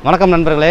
வணக்கம் நண்பர்களே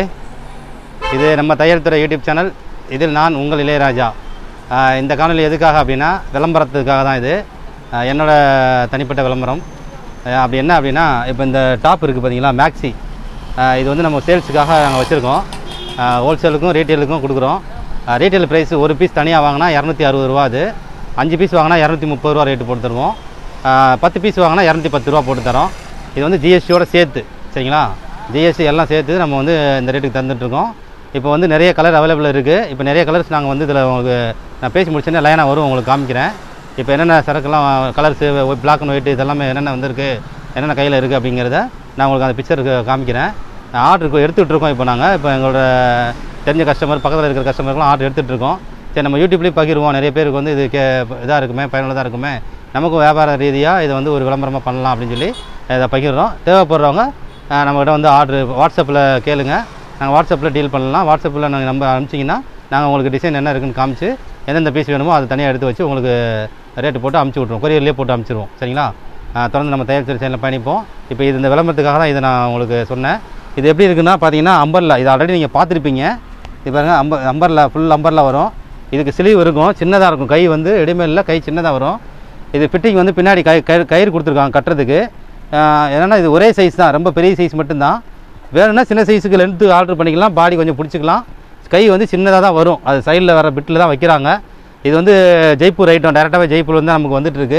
இது நம்ம தையல் துறை யூடியூப் சேனல் இதில் நான் உங்கள் இளையராஜா ஆஹ் இந்த காணொலி எதுக்காக அப்படின்னா விளம்பரத்துக்காக தான் இது ஆஹ் என்னோட தனிப்பட்ட விளம்பரம் ஆஹ் அப்படி என்ன அப்படின்னா இப்போ இந்த டாப் இருக்குது பார்த்தீங்களா மேக்ஸி ஆஹ் இது வந்து நம்ம சேல்ஸுக்காக நாங்கள் வச்சுருக்கோம் ஹோல்சேலுக்கும் ரீட்டெயிலுக்கும் கொடுக்குறோம் ரீட்டெயில் ப்ரைஸ் ஒரு பீஸ் தனியாக வாங்கினா இரநூத்தி அறுபது ரூபா அது அஞ்சு பீஸ் வாங்கினா இரநூத்தி முப்பது ரூபா ரேட்டு போட்டு தருவோம் ஆஹ் பத்து பீஸ் வாங்கினா இரநூத்தி பத்து ரூபா போட்டு தரோம் இது வந்து ஜிஎஸ்டியோட சேர்த்து சரிங்களா ஜிஎஸ்டி எல்லாம் சேர்த்து நம்ம வந்து இந்த ரேட்டுக்கு தந்துட்டுருக்கோம் இப்போ வந்து நிறைய கலர் அவைலபிள் இருக்குது இப்போ நிறைய கலர்ஸ் நாங்கள் வந்து இதில் உங்களுக்கு நான் பேசி முடிச்சோன்னே லைனாக வரும் உங்களுக்கு காமிக்கிறேன் இப்போ என்னென்ன சரக்குலாம் கலர்ஸு பிளாக் அண்ட் ஒயிட் இதெல்லாமே என்னென்ன வந்திருக்கு என்னென்ன கையில் இருக்குது அப்படிங்கிறத நான் உங்களுக்கு அந்த பிக்சருக்கு காமிக்கிறேன் ஆர்டருக்கு எடுத்துகிட்டு இருக்கோம் இப்போ நாங்கள் இப்போ எங்களோட தெரிஞ்ச கஸ்டமர் பக்கத்தில் இருக்கிற கஸ்டமருக்குலாம் ஆர்டர் எடுத்துகிட்டு இருக்கோம் சரி நம்ம யூடியூப்லேயும் பகிர்வோம் நிறைய பேருக்கு வந்து இது கே இதாக இருக்குமே பயனுள்ளதாக இருக்குமே நமக்கும் வியாபார ரீதியாக இதை வந்து ஒரு விளம்பரமாக பண்ணலாம் அப்படின்னு சொல்லி இதை பகிர்றோம் தேவைப்படுறவங்க அஹ், நம்மகிட்ட வந்து ஆர்டர் வாட்ஸ்அப்பில் கேளுங்க நாங்கள் வாட்ஸ்அப்பில் டீல் பண்ணலாம் வாட்ஸ்அப்பில் நாங்கள் நம்பர் அனுப்பிச்சிங்கன்னா நாங்கள் உங்களுக்கு டிசைன் என்ன இருக்குன்னு காமிச்சு எந்தெந்த பீஸ் வேணுமோ அதை தனியாக எடுத்து வச்சு உங்களுக்கு ரேட்டு போட்டு அமுச்சு விட்ருவோம் கொரியர்லேயே போட்டு அமுச்சிடுவோம் சரிங்களா அஹ், தொடர்ந்து நம்ம தயார் சேனலில் பயணிப்போம் இப்போ இது இந்த விளம்பரத்துக்காக தான் இதை நான் உங்களுக்கு சொன்னேன் இது எப்படி இருக்குன்னா பார்த்தீங்கன்னா அம்பர்லா இது ஆல்ரெடி நீங்கள் பார்த்துருப்பீங்க இது பாருங்க அம்ப அம்பர்லா ஃபுல் அம்பர்லா வரும் இதுக்கு ஸ்லீவ் இருக்கும் சின்னதாக இருக்கும் கை வந்து ரெடிமேடில் கை சின்னதாக வரும் இது ஃபிட்டிங் வந்து பின்னாடி கை கயிறு கயிறு கொடுத்துருக்காங்க கட்டுறதுக்கு ஆஹ் என்னன்னா இது ஒரே சைஸ் தான் ரொம்ப பெரிய சைஸ் மட்டும்தான் வேணும்னா சின்ன சைஸுக்கு லென்த்து ஆர்டர் பண்ணிக்கலாம் பாடி கொஞ்சம் பிடிச்சிக்கலாம் கை வந்து சின்னதாக தான் வரும் அது சைடில் வர பிட்டில் தான் வைக்கிறாங்க இது வந்து ஜெய்ப்பூர் ஐட்டம் டேரெக்டாகவே ஜெய்ப்பூர் வந்து நமக்கு வந்துட்டுருக்கு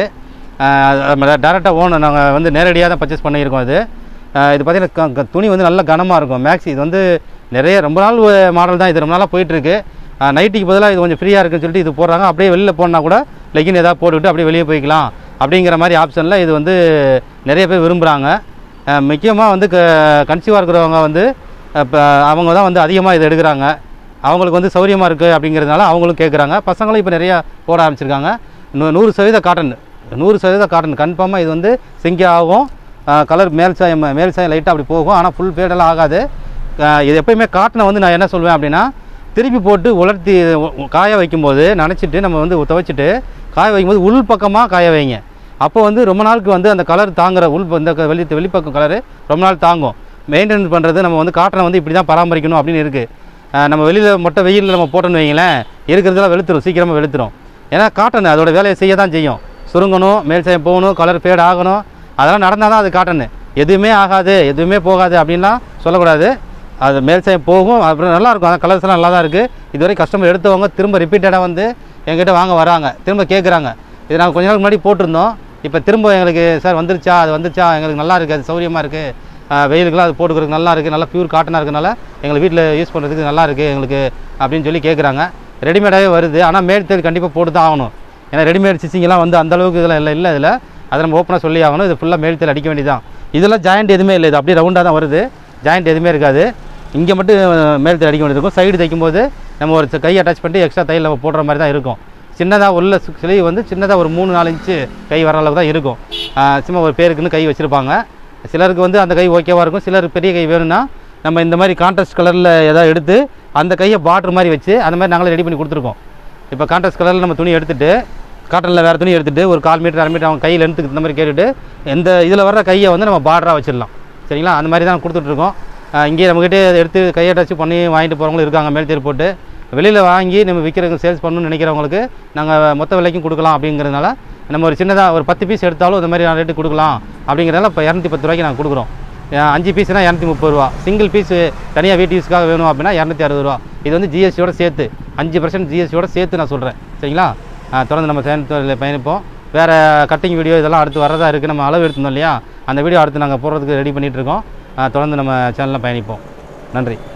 டேரெக்டாக ஓன் நாங்கள் வந்து நேரடியாக தான் பர்ச்சேஸ் பண்ணியிருக்கோம் இது ஆஹ் இது பார்த்தீங்கன்னா க- க- துணி வந்து நல்ல கனமாக இருக்கும் மேக்ஸி இது வந்து நிறைய ரொம்ப நாள் மாடல் தான் இது ரொம்ப நாளாக போயிட்டுருக்கு நைட்டிக்கு பதிலாக இது கொஞ்சம் ஃப்ரீயாக இருக்குன்னு சொல்லிட்டு இது போடுறாங்க அப்படியே வெளியில் போனால் கூட லெகின் ஏதாவது போட்டுவிட்டு அப்படியே வெளியே போய்க்கலாம் அப்படிங்கிற மாதிரி ஆப்ஷனில் இது வந்து நிறைய பேர் விரும்புகிறாங்க முக்கியமாக வந்து க கன்சீவாக இருக்கிறவங்க வந்து இப்போ அவங்க தான் வந்து அதிகமாக இதை எடுக்கிறாங்க அவங்களுக்கு வந்து சௌரியமாக இருக்குது அப்படிங்கிறதுனால அவங்களும் கேட்குறாங்க பசங்களும் இப்போ நிறையா போட ஆரம்பிச்சிருக்காங்க நூ நூறு சதவீத காட்டன் நூறு சதவீத காட்டன் கன்ஃபார்மாக இது வந்து சிங்கி ஆகும் கலர் மேல் சாயம் மேல் சாயம் லைட்டாக அப்படி போகும் ஆனால் ஃபுல் ஃபேடெல்லாம் ஆகாது அஹ் இது எப்பயுமே காட்டனை வந்து நான் என்ன சொல்வேன் அப்படின்னா திருப்பி போட்டு உலர்த்தி உ- உ- காய வைக்கும்போது நனைச்சிட்டு நம்ம வந்து துவைச்சிட்டு காய வைக்கும்போது உள் பக்கமாக காய வைங்க அப்போ வந்து ரொம்ப நாளுக்கு வந்து அந்த கலர் தாங்குற உள் இந்த க- வெளி வெளிப்பக்கம் கலரு ரொம்ப நாள் தாங்கும் மெயின்டைன் பண்ணுறது நம்ம வந்து காட்டனை வந்து இப்படி தான் பராமரிக்கணும் அப்படின்னு இருக்குது நம்ம வெளியில் மொட்டை வெயிலில் நம்ம போட்டோன்னு வைங்களேன் இருக்கிறதெல்லாம் வெளுத்துரும் சீக்கிரமாக வெளுத்துரும் ஏன்னா காட்டன் அதோட வேலையை செய்ய தான் செய்யும் சுருங்கணும் மேல் சாயம் போகணும் கலர் ஃபேட் ஆகணும் அதெல்லாம் நடந்தால் தான் அது காட்டனு எதுவுமே ஆகாது எதுவுமே போகாது அப்படின்லாம் சொல்லக்கூடாது அது மேல் சாயம் போகும் அப்புறம் நல்லா இருக்கும் அந்த கலர்ஸ் எல்லாம் நல்லா தான் இருக்குது இதுவரை கஸ்டமர் எடுத்தவங்க திரும்ப ரிப்பீட்டடாக வந்து எங்கிட்ட வாங்க வராங்க திரும்ப கேட்குறாங்க இது நாங்கள் கொஞ்ச நாளுக்கு முன்னாடி போட்டிருந்தோம் இப்போ திரும்ப எங்களுக்கு சார் வந்துருச்சா அது வந்துருச்சா எங்களுக்கு நல்லா இருக்குது அது சௌரியமாக இருக்குது வெயிலுக்குலாம் அது போட்டுக்கிறதுக்கு நல்லா இருக்குது நல்லா பியூர் காட்டனாக இருக்கனால எங்களுக்கு வீட்டில் யூஸ் பண்ணுறதுக்கு நல்லா இருக்குது எங்களுக்கு அப்படின்னு சொல்லி கேட்குறாங்க ரெடிமேடாகவே வருது ஆனால் மேல் தேல் கண்டிப்பாக போட்டு தான் ஆகணும் ஏன்னா ரெடிமேட் ஸ்டிச்சிங்லாம் வந்து அந்த அளவுக்கு இதெல்லாம் இல்லை இல்லை இதில் அதை நம்ம ஓப்பனாக சொல்லி ஆகணும் இது ஃபுல்லாக மேல் தேல் அடிக்க வேண்டியதான் இதெல்லாம் ஜாயிண்ட் எதுவுமே இல்லை இது அப்படியே ரவுண்டாக தான் வருது ஜாயிண்ட் எதுவுமே இருக்காது இங்கே மட்டும் மேல் தேல் அடிக்க வேண்டியது இருக்கும் சைடு தைக்கும்போது நம்ம ஒரு கை அட்டாச் பண்ணிட்டு எக்ஸ்ட்ரா தையல் நம்ம போடுற மாதிரி தான் இருக்கும் சின்னதாக உள்ள சிலை வந்து சின்னதாக ஒரு மூணு நாலு இன்ச்சு கை வர அளவுக்கு தான் இருக்கும் ஆஹ் சும்மா ஒரு பேருக்குன்னு கை வச்சுருப்பாங்க சிலருக்கு வந்து அந்த கை ஓகேவாக இருக்கும் சிலருக்கு பெரிய கை வேணும்னா நம்ம இந்த மாதிரி கான்ட்ராஸ்ட் கலரில் ஏதாவது எடுத்து அந்த கையை பார்டர் மாதிரி வச்சு அந்த மாதிரி நாங்களே ரெடி பண்ணி கொடுத்துருக்கோம் இப்போ கான்ட்ராஸ்ட் கலரில் நம்ம துணி எடுத்துட்டு காட்டனில் வேறு துணி எடுத்துட்டு ஒரு கால் மீட்டர் அரை மீட்டர் அவங்க கையில் லென்த்துக்கு இந்த மாதிரி கேட்டுட்டு எந்த இதில் வர்ற கையை வந்து நம்ம பார்டராக வச்சிடலாம் சரிங்களா அந்த மாதிரி தான் கொடுத்துட்ருக்கோம் இங்கே நம்மக்கிட்டே அதை எடுத்து கையை டச் பண்ணி வாங்கிட்டு போகிறவங்களும் இருக்காங்க மேல் தேர் போட்டு வெளியில் வாங்கி நம்ம விற்கிறவங்க சேல்ஸ் பண்ணணும்னு நினைக்கிறவங்களுக்கு நாங்கள் மொத்த விலைக்கும் கொடுக்கலாம் அப்படிங்கிறதுனால நம்ம ஒரு சின்னதாக ஒரு பத்து பீஸ் எடுத்தாலும் இந்த மாதிரி ரேட்டு கொடுக்கலாம் அப்படிங்கிறதால இப்போ இரநூத்தி பத்து ரூபாய்க்கு நாங்கள் கொடுக்குறோம் அஹ் அஞ்சு பீஸ்னா இரநூத்தி முப்பது ரூபா சிங்கிள் பீஸ் தனியாக வீட்டு யூஸ்க்காக வேணும் அப்படின்னா இரநூத்தி அறுபது ரூபா இது வந்து ஜிஎஸ்டியோட சேர்த்து அஞ்சு பர்சன்ட் ஜிஎஸ்டியோட சேர்த்து நான் சொல்கிறேன் சரிங்களா அஹ் தொடர்ந்து நம்ம சேனத்தில் பயணிப்போம் வேறு கட்டிங் வீடியோ இதெல்லாம் அடுத்து வரதா இருக்குது நம்ம அளவு எடுத்திருந்தோம் இல்லையா அந்த வீடியோ அடுத்து நாங்கள் போடுறதுக்கு ரெடி பண்ணிகிட்டு இருக்கோம் அஹ் தொடர்ந்து நம்ம சேனலில் பயணிப்போம் நன்றி